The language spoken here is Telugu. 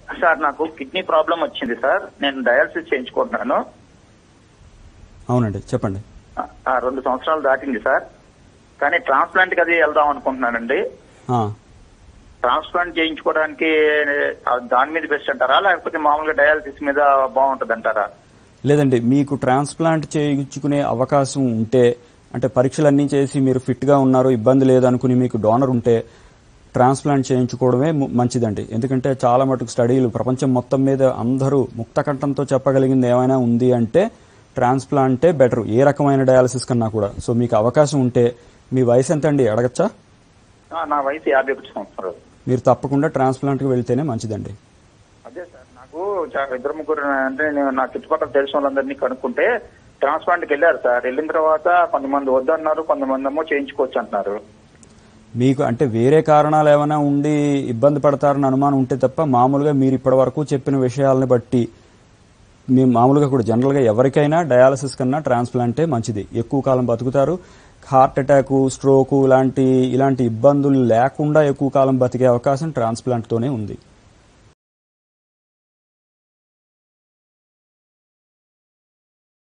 సార్ నాకు కిడ్నీ ప్రాబ్లం వచ్చింది సార్ నేను డయాలసిస్ చేయించుకుంటున్నాను అవునండి చెప్పండి ఆ, ఆ, రెండు సంవత్సరాలు దాటింది సార్ కానీ ట్రాన్స్ప్లాంట్ కి అది వెళ్దాం అనుకుంటున్నానండి ఆ, ట్రాన్స్ప్లాంట్ చేయించుకోవడానికి ఆ, దాని మీద బెస్ట్ అంటారా లేకపోతే మామూలుగా డయాలసిస్ మీద బాగుంటది అంటారా లేదండి మీకు ట్రాన్స్ప్లాంట్ చేయించుకునే అవకాశం ఉంటే అంటే పరీక్షలన్నీ చేసి మీరు ఫిట్గా ఉన్నారు ఇబ్బంది లేదనుకుని మీకు డోనర్ ఉంటే ట్రాన్స్ప్లాంట్ చేయించుకోవడమే ము- మంచిదండి ఎందుకంటే చాలా మటుకు స్టడీలు ప్రపంచం మొత్తం మీద అందరూ ముక్తకంఠంతో చెప్పగలిగింది ఏమైనా ఉంది అంటే ట్రాన్స్ప్లాంటే బెటర్ ఏ రకమైన డయాలసిస్ కన్నా కూడా సో మీకు అవకాశం ఉంటే మీ వయసు ఎంత అండి అడగచ్చా ఆ, నా వయసు యాభై ఒకటి సంవత్సరాలు మీరు తప్పకుండా ట్రాన్స్ప్లాంట్కి వెళ్తేనే మంచిదండి అదే సార్ నాకు చా- ఇద్దరు ముగ్గురు అంటే నేను నా చుట్టుపక్కల తెలిసిన వాళ్ళందరినీ కనుక్కుంటే ట్రాన్స్ప్లాంట్ కి వెళ్ళారు సార్ వెళ్ళిన తర్వాత కొంతమంది వద్దన్నారు కొంతమంది ఏమో చేయించుకోవచ్చు అంటున్నారు మీకు అంటే వేరే కారణాలు ఏమైనా ఉండి ఇబ్బంది పడతారని అనుమానం ఉంటే తప్ప మామూలుగా మీరు ఇప్పటి వరకు చెప్పిన విషయాలను బట్టి మేము మామూలుగా కూడా జనరల్గా ఎవరికైనా డయాలసిస్ కన్నా ట్రాన్స్ప్లాంటే మంచిది ఎక్కువ కాలం బతుకుతారు హార్ట్ అటాక్ స్ట్రోక్ ఇలాంటి ఇలాంటి ఇబ్బందులు లేకుండా ఎక్కువ కాలం బతికే అవకాశం ట్రాన్స్ప్లాంట్తోనే ఉంది